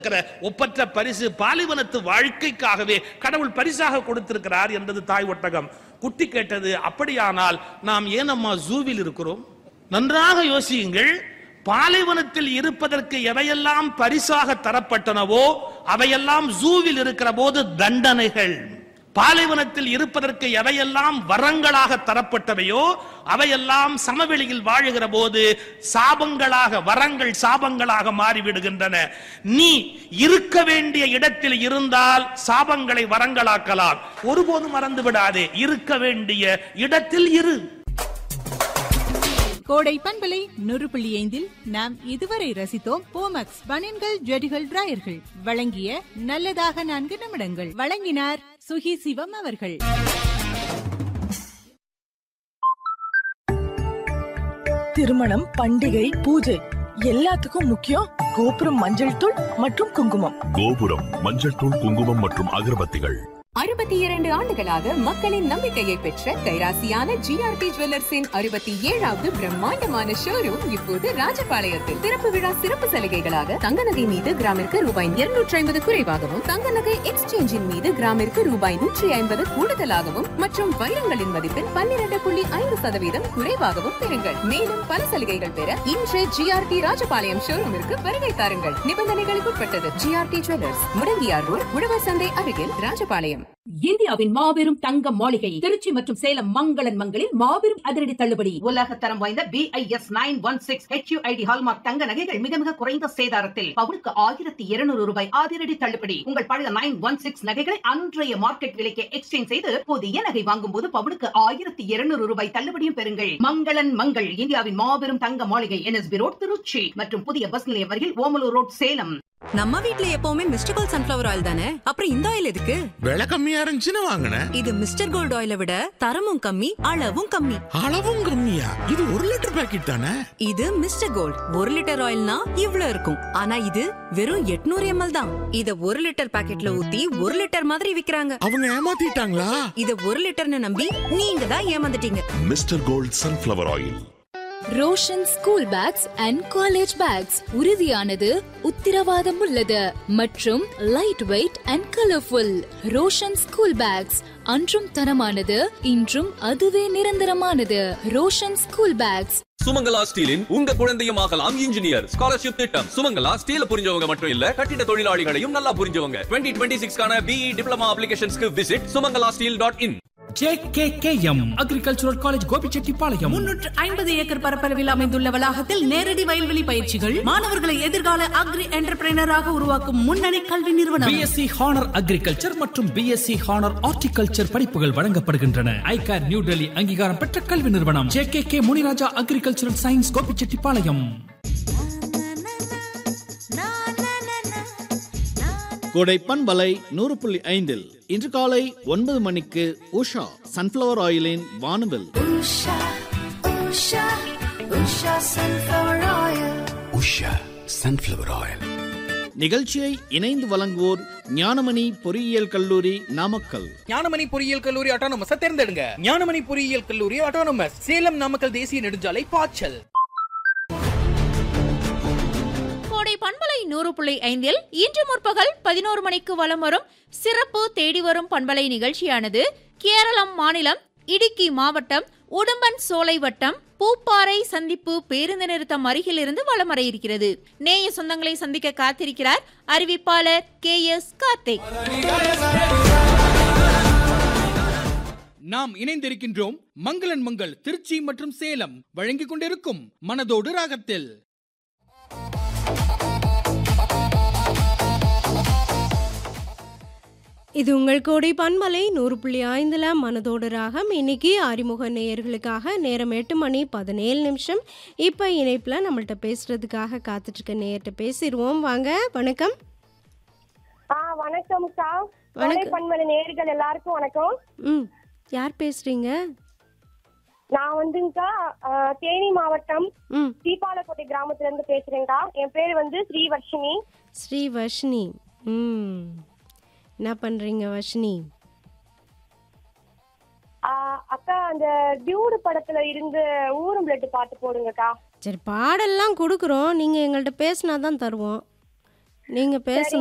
இருக்கிற ஒப்பற்ற பரிசு பாலிவனத்து வாழ்க்கைக்காகவே கடவுள் பரிசாக கொடுத்திருக்கிறார் என்றது தாய் ஒட்டகம் குட்டி கேட்டது அப்படியானால் நாம் ஏன் அம்மா ஜூவில் இருக்கிறோம் நன்றாக யோசியுங்கள் பாலைவனத்தில் இருப்பதற்கு எவையெல்லாம் பரிசாக தரப்பட்டனவோ அவையெல்லாம் ஜூவில் இருக்கிற போது தண்டனைகள் பாலைவனத்தில் இருப்பதற்கு எவையெல்லாம் வரங்களாக தரப்பட்டவையோ அவையெல்லாம் சமவெளியில் வாழுகிற போது சாபங்களாக வரங்கள் சாபங்களாக மாறிவிடுகின்றன நீ இருக்க வேண்டிய இடத்தில் இருந்தால் சாபங்களை வரங்களாக்கலாம் ஒருபோதும் மறந்து விடாதே இருக்க வேண்டிய இடத்தில் இரு கோடை பண்பலை நூறு புள்ளி ஐந்தில் நாம் இதுவரை ரசித்தோம் போமக்ஸ் பனியன்கள் ஜெடிகள் டிராயர்கள் வழங்கிய நல்லதாக நான்கு நிமிடங்கள் வழங்கினார் சுகி சிவம் அவர்கள் திருமணம் பண்டிகை பூஜை எல்லாத்துக்கும் முக்கியம் கோபுரம் மஞ்சள் தூள் மற்றும் குங்குமம் கோபுரம் மஞ்சள் தூள் குங்குமம் மற்றும் அகர்பத்திகள் அறுபத்தி இரண்டு ஆண்டுகளாக மக்களின் நம்பிக்கையை பெற்ற கைராசியான ஜிஆர்பி ஜுவல்லர்ஸின் அறுபத்தி ஏழாவது பிரம்மாண்டமான ஷோரூம் இப்போது ராஜபாளையத்தில் திறப்பு விழா சிறப்பு சலுகைகளாக தங்க நகை மீது கிராமிற்கு ரூபாய் இருநூற்றி ஐம்பது குறைவாகவும் தங்க நகை எக்ஸ்சேஞ்சின் மீது கிராமிற்கு ரூபாய் நூற்றி ஐம்பது கூடுதலாகவும் மற்றும் வைரங்களின் மதிப்பில் பன்னிரண்டு புள்ளி ஐந்து சதவீதம் குறைவாகவும் பெறுங்கள் மேலும் பல சலுகைகள் பெற இன்று ஜிஆர்டி ராஜபாளையம் ஷோரூமிற்கு வருகை தாருங்கள் நிபந்தனைகளுக்கு உட்பட்டது ஜிஆர்டி ஜுவல்லர்ஸ் முடங்கியார் ரோட் உழவர் சந்தை அருகில் ராஜபாளையம் இந்தியாவின் மாபெரும் தங்க மாளிகை திருச்சி மற்றும் சேலம் மங்களன் மங்களில் மாபெரும் அதிரடி தள்ளுபடி உலக தரம் வாய்ந்த BIS nine one six HUID hallmark தங்க நகைகள் மிக மிக குறைந்த சேதாரத்தில் பவுனுக்கு ஆயிரத்தி இருநூறு ரூபாய் அதிரடி தள்ளுபடி உங்கள் பழைய நைன் ஒன் சிக்ஸ் நகைகளை அன்றைய மார்க்கெட் விலைக்கு எக்ஸ்சேஞ்ச் செய்து புதிய நகை வாங்கும் போது பவுனுக்கு ஆயிரத்தி இருநூறு ரூபாய் தள்ளுபடியும் பெறுங்கள் மங்களன் மங்கள் இந்தியாவின் மாபெரும் தங்க மாளிகை என்எஸ்பி ரோட் திருச்சி மற்றும் புதிய பஸ் நிலையம் அருகில் ஓமலூர் ரோட் சேலம் நம்ம வீட்ல எப்பவுமே மிஸ்டர் கோல்ட் சன்ஃபிளவர் ஆயில் தானே அப்புறம் இந்த ஆயில் எதுக்கு விலை கம்மியா இருந்துச்சுன்னு வாங்கினேன் இது மிஸ்டர் கோல்ட் ஆயிலை விட தரமும் கம்மி அளவும் கம்மி அளவும் கம்மியா இது ஒரு லிட்டர் பாக்கெட் தானே இது மிஸ்டர் கோல்ட் ஒரு லிட்டர் ஆயில்னா இவ்ளோ இருக்கும் ஆனா இது வெறும் 800 எம்எல் தான் இத ஒரு லிட்டர் பாக்கெட்ல ஊத்தி ஒரு லிட்டர் மாதிரி விக்கிறாங்க அவங்க ஏமாத்திட்டாங்களா இத ஒரு லிட்டர்னு நம்பி நீங்க தான் ஏமாந்துட்டீங்க mister gold sunflower oil Roshan school bags and college bags உறுதியானது உத்திரவாதம் உள்ளது மற்றும் light weight and colourful Roshan school bags அன்றும் தரமானது இன்றும் அதுவே நிரந்தரமானது ரோஷன் ஸ்கூல் பேக்ஸ் சுமங்கலா ஸ்டீலின் உங்க குழந்தையும் ஆகலாம் இன்ஜினியர் ஸ்காலர்ஷிப் திட்டம் சுமங்கலா ஸ்டீல புரிஞ்சவங்க மட்டும் இல்ல கட்டிட தொழிலாளிகளையும் நல்லா புரிஞ்சவங்க டுவெண்ட்டி டுவெண்ட்டி சிக்ஸ்க்கான பிஇ டிப்ளமா அப்ளிகேஷன்ஸ்க்கு visit Sumangala steel dot in JKKM agricultural college Gobichettipalayam முன்னூற்று ஐம்பது ஏக்கர் பரப்பளவில் அமைந்துள்ள வளாகத்தில் நேரடி வயல்வெளி பயிற்சிகள் மாணவர்களை எதிர்கால அக்ரி என்டர்பிரைனராக உருவாக்கும் முன்னணி கல்வி நிறுவனம் பிஎஸ்சி ஹானர் அக்ரிகல்ச்சர் மற்றும் பிஎஸ்சி ஹானர் ஹார்டிகல்ச்சர் படிப்புகள் வழங்கப்படுகின்றன ஐகார் நியூ டெல்லி அங்கீகாரம் பெற்ற கல்வி நிறுவனம் JKK Muniraja agricultural science Gobichettipalayam கோடை பண்பலை நூறு புள்ளி ஐந்தில் இன்று காலை ஒன்பது மணிக்கு உஷா சன்ஃபிளவர் ஆயிலின் வானவில் உஷா சன்ஃபிளவர் ஆயில் நிகழ்ச்சியை இணைந்து வழங்குவோர் ஞானமணி பொறியியல் கல்லூரி நாமக்கல் ஞானமணி பொறியியல் கல்லூரி ஆட்டோனமஸ் தேர்ந்தெடுங்க ஞானமணி பொறியியல் கல்லூரி ஆட்டோனமஸ் சேலம் நாமக்கல் தேசிய நெடுஞ்சாலை பாய்ச்சல் கோடை பண்பலை நூறு புள்ளி ஐந்தில் இன்று முற்பகல் பதினோரு மணிக்கு வலம் வரும் சிறப்பு தேடி வரும் பண்பலை நிகழ்ச்சியானது கேரளம் மாநிலம் இடுக்கி மாவட்டம் உடும்பன் சோலை வட்டம் பூப்பாறை சந்திப்பு பேருந்து நிறுத்தம் அருகில் இருந்து வலம் வர இருக்கிறது நேய சொந்தங்களை சந்திக்க காத்திருக்கிறார் அறிவிப்பாளர் கே எஸ் கார்த்திக் நாம் இணைந்திருக்கின்றோம் மங்களன் மங்கள் திருச்சி மற்றும் சேலம் வழங்கிக் கொண்டிருக்கும் மனதோடு ராகத்தில் இது உங்கள் கோடை பன்மலை நூறு புள்ளி ஐந்தில் மனதோடு ராகம் இன்னைக்கு அறிமுக நேயர்களுக்காக நேரம் எட்டு மணி பதினேழு நிமிஷம் இப்போ இணைப்பில் நம்மள்ட்ட பேசுறதுக்காக காத்துட்ருக்க நேயர்கிட்ட பேசிடுவோம் வாங்க வணக்கம் ஆ வணக்கம்க்கா கோடை வணக்கம். பண்பலை நேர்கள் எல்லாருக்கும் வணக்கம் ம் யார் பேசுறீங்க நான் வந்துங்கக்கா ஆ, தேனி மாவட்டம் ம் தீபாலக்கோட்டை கிராமத்துல இருந்து பேசுறேன்க்கா என் பேர் வந்து ஸ்ரீவர்ஷினி ஸ்ரீ வர்ஷினி ம் என்ன பண்ணுறீங்க வர்ஷினி ஆ, அக்கா அந்த டியூடு படத்துல இருந்து ஊரும் பிளட்டு பாட்டு போடுங்கக்கா சரி பாடெல்லாம் கொடுக்குறோம் நீங்கள் எங்கள்கிட்ட பேசினா தான் தருவோம் நீங்க பேச